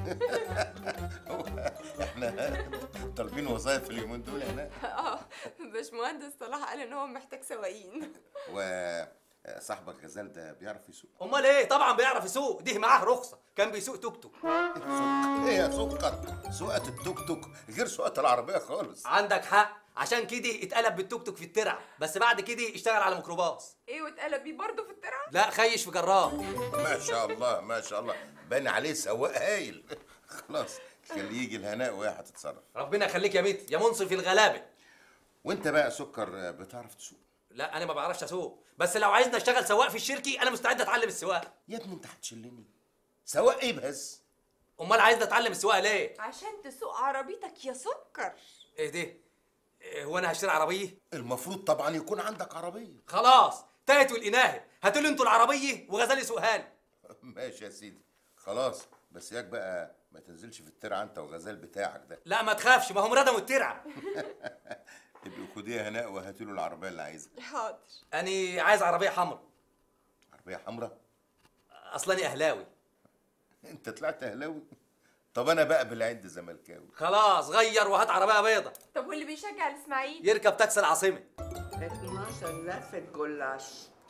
احنا طالبين وظايف اليومين دول هنا اه باشمهندس صلاح قال ان هو محتاج سواقين وصاحبك غزال ده بيعرف يسوق امال ايه طبعا بيعرف يسوق دي معاه رخصه كان بيسوق توك توك ايه يا سكر سواقه التوك توك غير سواقه العربيه خالص عندك حق عشان كده اتقلب بالتوك توك في الترع بس بعد كده اشتغل على ميكروباص ايه واتقلب بيه برضه في الترعه لا خيش في جرار ما شاء الله ما شاء الله بان عليه سواق هايل خلاص خليه يجي الهناء وهي هتتصرف ربنا يخليك يا ميت يا منصف الغلابه وانت بقى سكر بتعرف تسوق لا انا ما بعرفش اسوق بس لو عايزني اشتغل سواق في الشركه انا مستعد اتعلم السواقه يا ابني انت هتشلني سواق ايه بس امال عايزني اتعلم السواقه ليه عشان تسوق عربيتك يا سكر ايه ده إيه هو انا هشتري عربيه المفروض طبعا يكون عندك عربيه خلاص تاهت والاناهه هاتوا لي انتوا العربيه وغزال يسوقها لي ماشي يا سيدي خلاص بس ياك بقى ما تنزلش في الترعه انت وغزال بتاعك ده لا ما تخافش ما هم ردموا الترعه ابقوا خديها هناء وهاتوا له العربيه اللي عايزها حاضر انا عايز عربيه حمراء عربيه حمراء اصلا أنا اهلاوي انت طلعت اهلاوي طب انا بقى بالعند زملكاوي خلاص غير وهات عربيه بيضة طب واللي بيشجع الاسماعيلي يركب تاكسي العاصمه 12 لفة جلاش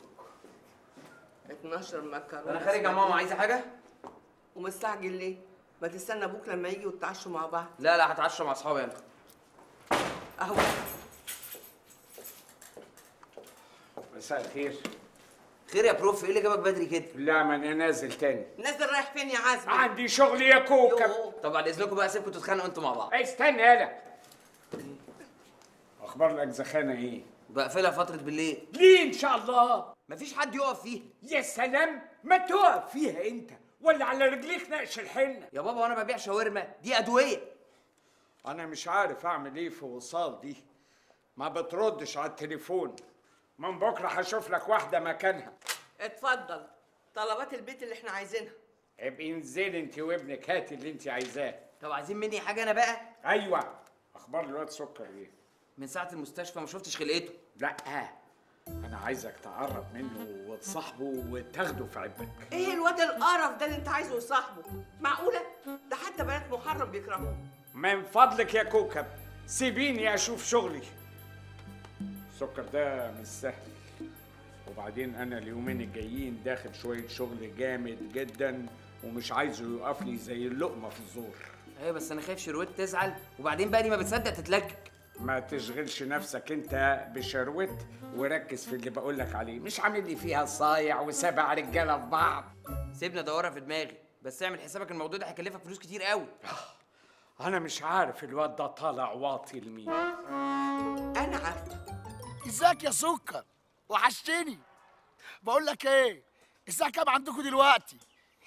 12 مكرونة انا خارج يا ماما عايزه حاجه ومستعجل ليه؟ ما تستنى ابوك لما يجي وتتعشوا مع بعض لا لا هتعشى مع اصحابي انا اهو مساء الخير خير يا بروف ايه اللي جابك بدري كده لا ما انا نازل تاني نازل رايح فين يا عزمي؟ عندي شغل يا كوكب طب بعد اذنكم بقى سيبكم تتخانقوا انتوا مع بعض استنى يالا اخبار الاجزخانه ايه بقفلها فتره بالليل ليه ان شاء الله مفيش حد يقف فيها يا سلام ما تقف فيها انت ولا على رجليك نقش الحنه يا بابا وانا ببيع شاورما دي ادويه انا مش عارف اعمل ايه في وصال دي ما بتردش على التليفون من بكره هشوف لك واحده مكانها اتفضل طلبات البيت اللي احنا عايزينها ابقي انزلي انت وابنك هاتي اللي انت عايزاه طب عايزين مني حاجه انا بقى ايوه اخبار الواد سكر ايه من ساعه المستشفى ما شفتش خلقته لا انا عايزك تقرب منه وتصاحبه وتاخده في عبك ايه الواد القرف ده اللي انت عايزه لصاحبه؟ معقولة؟ ده حتى بنات محرم بيكرهوه من فضلك يا كوكب سيبيني اشوف شغلي سكر ده مش سهل وبعدين انا اليومين الجايين داخل شويه شغل جامد جدا ومش عايزه يقف لي زي اللقمه في الزور ايوه بس انا خايف شروت تزعل وبعدين بقى دي ما بتصدق تتلكك ما تشغلش نفسك انت بشروت وركز في اللي بقولك عليه مش عامل لي فيها صايع وسبع رجاله في بعض سيبني ادورها في دماغي بس اعمل حسابك الموضوع ده هيكلفك فلوس كتير قوي انا مش عارف الواد ده طالع واطي لمين انا عارفه ازيك يا سكر وحشتني بقول لك ايه الساعه كام عندكم دلوقتي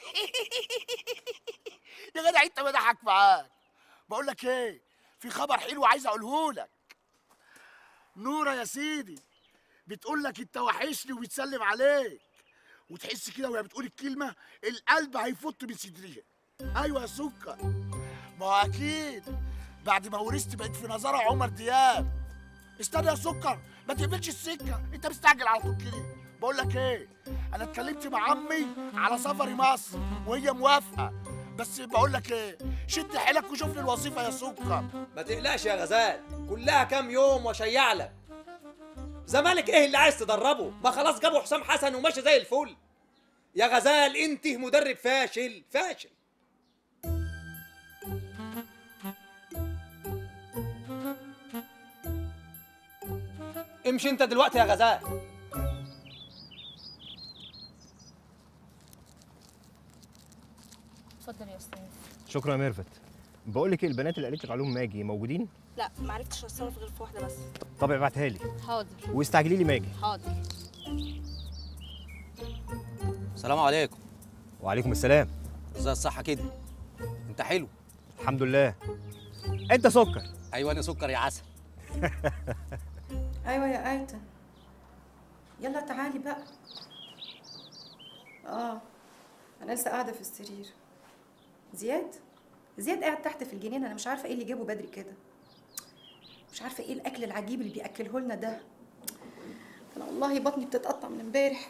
يا جدع انت بضحك معاك بقول لك ايه في خبر حلو عايز اقوله لك نوره يا سيدي بتقول لك انت وحشني وبتسلم عليك وتحس كده وهي بتقول الكلمه القلب هيفط من صدرها ايوه يا سكر ما هو اكيد بعد ما ورثت بقيت في نظرها عمر دياب استنى يا سكر ما تقفلش السكه انت مستعجل على طول كده بقول لك ايه انا اتكلمت مع عمي على سفري مصر وهي موافقه بس بقول لك ايه شد حيلك وشوف لي الوظيفه يا سكر ما تقلقش يا غزال كلها كام يوم وشيع لك زمالك ايه اللي عايز تدربه ما خلاص جابوا حسام حسن وماشي زي الفل يا غزال انت مدرب فاشل فاشل امشي انت دلوقتي يا غزال اتفضل يا استاذ شكرا يا ميرفت بقول لك ايه البنات اللي قالت لك عليهم ماجي موجودين لا ما عرفتش اتصرف غير في واحده بس طب ابعتها لي حاضر واستعجلي لي ماجي حاضر السلام عليكم وعليكم السلام ازاي الصحه كده انت حلو الحمد لله انت سكر ايوه انا سكر يا عسل ايوه يا ايتن يلا تعالي بقى اه انا لسه قاعده في السرير زياد زياد قاعد تحت في الجنينه انا مش عارفه ايه اللي جابه بدري كده مش عارفه ايه الاكل العجيب اللي بياكله لنا ده انا والله بطني بتتقطع من امبارح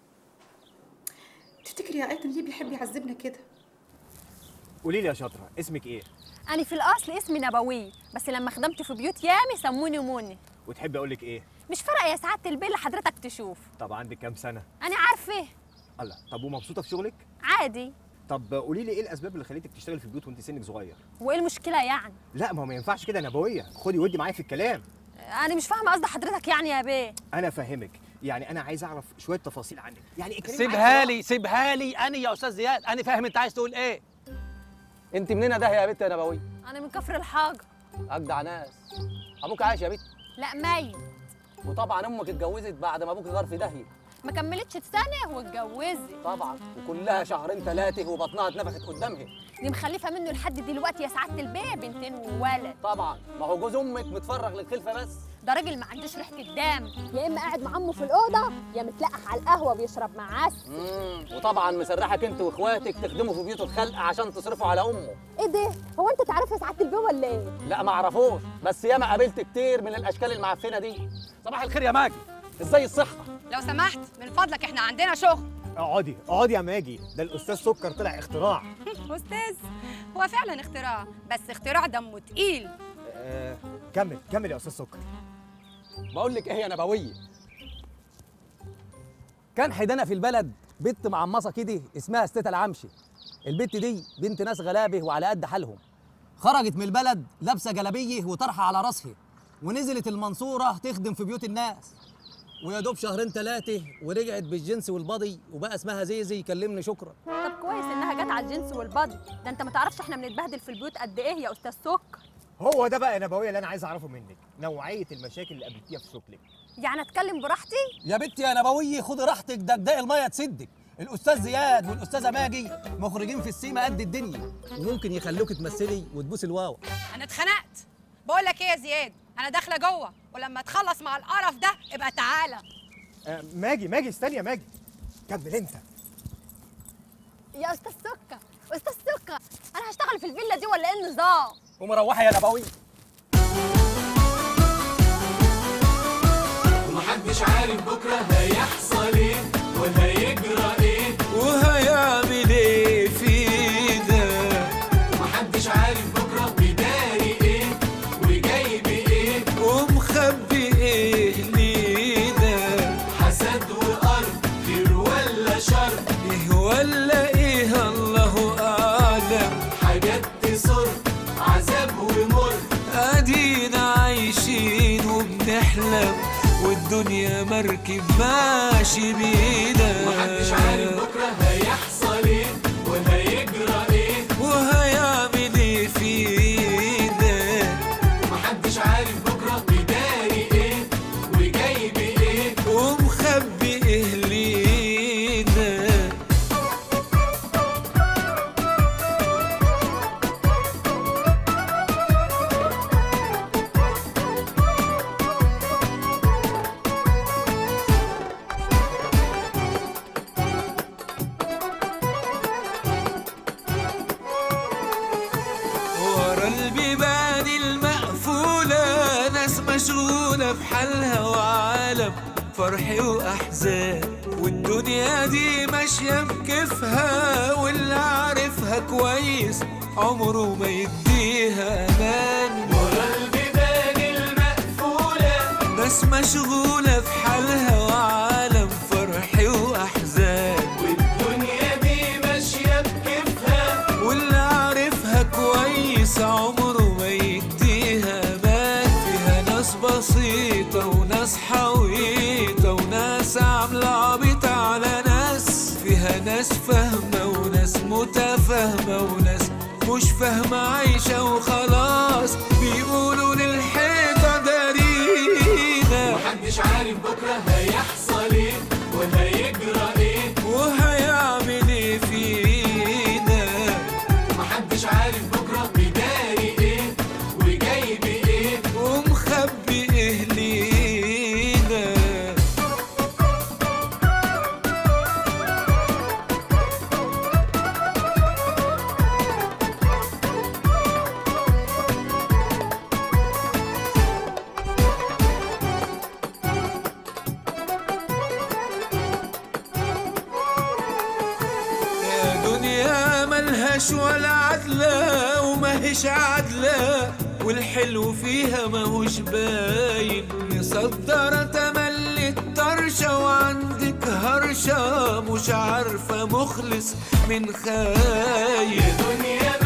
تفتكري يا ايتن ليه بيحب يعذبنا كده قولي لي يا شاطره اسمك ايه أنا في الأصل اسمي نبوي بس لما خدمت في بيوت يامي سموني موني وتحبي اقول لك ايه مش فارقة يا سعادة البيه اللي حضرتك تشوف طب عندك كام سنه أنا عارفة الله طب ومبسوطه في شغلك عادي طب قولي لي ايه الاسباب اللي خليتك تشتغلي في البيوت وانت سنك صغير وإيه المشكلة يعني لا ما هو ما ينفعش كده نبويه خدي ودي معايا في الكلام أنا مش فاهمة قصد حضرتك يعني يا بيه انا فاهمك يعني انا عايز اعرف شويه تفاصيل عنك يعني اتكلمي سيبها معايا لي سيبها لي انا يا استاذ زياد انا فاهم انت عايز تقول ايه انت منين ده يا بنت يا نبوي أنا من كفر الحاجة اجدع ناس ابوك عايش يا بنت لا ميت وطبعا امك اتجوزت بعد ما ابوك غار في داهيه ما كملتش سنة واتجوزت طبعا وكلها شهرين ثلاثه وبطنها اتنفخت قدامها دي مخلفة منه لحد دلوقتي يا سعادة البيه بنتين وولد طبعا ما هو جوز امك متفرغ للخلفه بس ده راجل ما عندوش ريحة الدم يا إما قاعد مع عمه في الأوضة يا متلقح على القهوة بيشرب مع عسل امم وطبعا مسرحك انت واخواتك تخدموا في بيوت الخلق عشان تصرفوا على امه إيه ده؟ هو أنت تعرف يا سعادة البيه ولا إيه؟ لا ما اعرفوش بس ياما قابلت كتير من الاشكال المعفنه دي صباح الخير يا ماجي ازاي الصحه لو سمحت من فضلك احنا عندنا شغل اقعدي اقعدي يا ماجي ده الاستاذ سكر طلع اختراع استاذ هو فعلا اختراع بس اختراع دمه تقيل آه كمل كمل يا استاذ سكر بقول لك ايه يا نبويه كان حدانا في البلد بنت معمصه كده اسمها ستة العمشي البنت دي بنت ناس غلابه وعلى قد حالهم خرجت من البلد لابسه جلابيه وطرحه على راسها ونزلت المنصوره تخدم في بيوت الناس ويا دوب شهرين ثلاثه ورجعت بالجنس والبضي وبقى اسمها زيزي يكلمني شكرا طب كويس إنها جت على الجنس والبادي ده أنت ما تعرفش إحنا بنتبهدل في البيوت قد إيه يا أستاذ سكر هو ده بقى يا نبويه اللي انا عايز اعرفه منك نوعيه المشاكل اللي قابلتيها في شغلك يعني أتكلم براحتي؟ يا بنتي يا نبويه خدي راحتك ده دقدق الميه تسدك الاستاذ زياد والاستاذه ماجي مخرجين في السيما قد الدنيا وممكن يخلوك تمثلي وتبوسي الواوا انا اتخنقت بقول لك ايه يا زياد انا داخله جوه ولما تخلص مع القرف ده ابقى تعالى آه ماجي ماجي استني يا ماجي كمل انت يا أستاذ سكر أستاذ سكر أنا هشتغل في الفيلا دي ولا إيه النظام؟ ومروحه يا نبويه ومحدش عارف بكرة هيحصل ايه وهيجرى ايه وهيعمل ايه في ده ومحدش عارف بكرة بداري ايه وجاي بايه ومخبي ايه لينا حسد بتحلم والدنيا مركب ماشي بيدك محدش عارف بكرة هيحصل ايه وهيجرى ايه وهيعمل ايه في ايدك محدش عارف بكرة بيداري ايه وجاي بايه ومخبي ايه لينا ورا البيبان المقفولة ناس مشغولة في حالها وعالم فرح وأحزان والدنيا دي ماشية بكيفها واللي عارفها كويس عمره ما يديها أمان ورا البيبان المقفولة ناس مشغولة في حالها وعالم فرح وأحزان والدنيا دي ماشية بكيفها واللي عارفها كويس عمره ما يديها مان فيها ناس بسيطة وناس حويطة وناس عاملة عبيطة على ناس فيها ناس فاهمة وناس متفاهمة وناس مش فاهمة عايشة وخلاص بيقولوا للحيطة دارينا محدش عارف بكرة هيحصل ايه وهيجرى ايه وهيعمل ايه فينا محدش عارف بكرة بيداري ايه وجاي بايه ومخبي ايه لينا يا دنيا ملهاش ولا عدلة وماهيش عدلة والحلو فيها ماهوش باين مصدرة تملي الطرشة وعندك هرشة مش عارفة مخلص من خاين دنيا